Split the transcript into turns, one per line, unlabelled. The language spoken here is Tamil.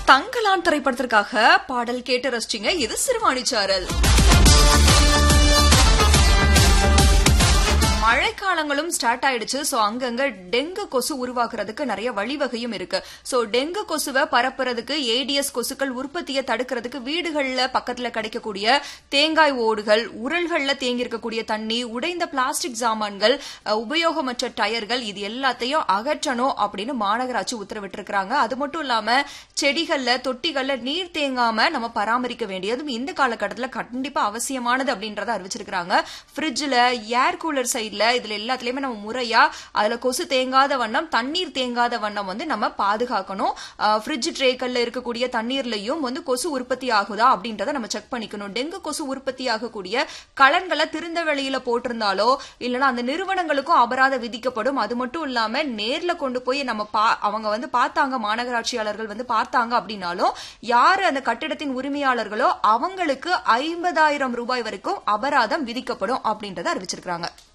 தங்கலான் திரைப்படத்திற்காக பாடல் கேட்டு ரசிச்சிங்க இது சிறுவாணிச்சாரல் மழைக்காலங்களும் ஸ்டார்ட் ஆயிடுச்சு சோ அங்கங்க டெங்கு கொசு உருவாக்குறதுக்கு நிறைய வழிவகையும் இருக்கு சோ டெங்கு கொசுவை பரப்புறதுக்கு ஏடிஎஸ் கொசுக்கள் உற்பத்தியை தடுக்கிறதுக்கு வீடுகள்ல பக்கத்துல கிடைக்கக்கூடிய தேங்காய் ஓடுகள் உரல்கள்ல தேங்கி இருக்கக்கூடிய தண்ணி உடைந்த பிளாஸ்டிக் சாமான்கள் அஹ், உபயோகமற்ற டயர்கள் இது எல்லாத்தையும் அகற்றணும் அப்படின்னு மாநகராட்சி உத்தரவிட்டிருக்கிறாங்க அது மட்டும் இல்லாம செடிகள்ல தொட்டிகள்ல நீர் தேங்காம நம்ம பராமரிக்க வேண்டியதும் இந்த காலகட்டத்துல கண்டிப்பா அவசியமானது அப்படின்றத அறிவிச்சிருக்காங்க ஃப்ரிட்ஜ்ல ஏர் கூலர் சைட்ல இதுல எல்லாத்துலயுமே நம்ம முறையா அதுல கொசு தேங்காத வண்ணம் தண்ணீர் தேங்காத வண்ணம் வந்து நம்ம பாதுகாக்கணும் ஃப்ரிட்ஜ் ட்ரேக்கள்ல இருக்கக்கூடிய தண்ணீர்லயும் வந்து கொசு உற்பத்தி ஆகுதா அப்படின்றத நம்ம செக் பண்ணிக்கணும் டெங்கு கொசு உற்பத்தி ஆகக்கூடிய கலன்களை திறந்த வெளியில போட்டிருந்தாலோ இல்லைன்னா அந்த நிறுவனங்களுக்கும் அபராதம் விதிக்கப்படும் அது மட்டும் இல்லாம நேர்ல கொண்டு போய் நம்ம பா- அவங்க வந்து பார்த்தாங்க மாநகராட்சியாளர்கள் வந்து பார்த்தாங்க அப்படின்னாலும் யாரு அந்த கட்டிடத்தின் உரிமையாளர்களோ அவங்களுக்கு ஐம்பதாயிரம் ரூபாய் வரைக்கும் அபராதம் விதிக்கப்படும் அப்படின்றத அறிவிச்சிருக்காங்க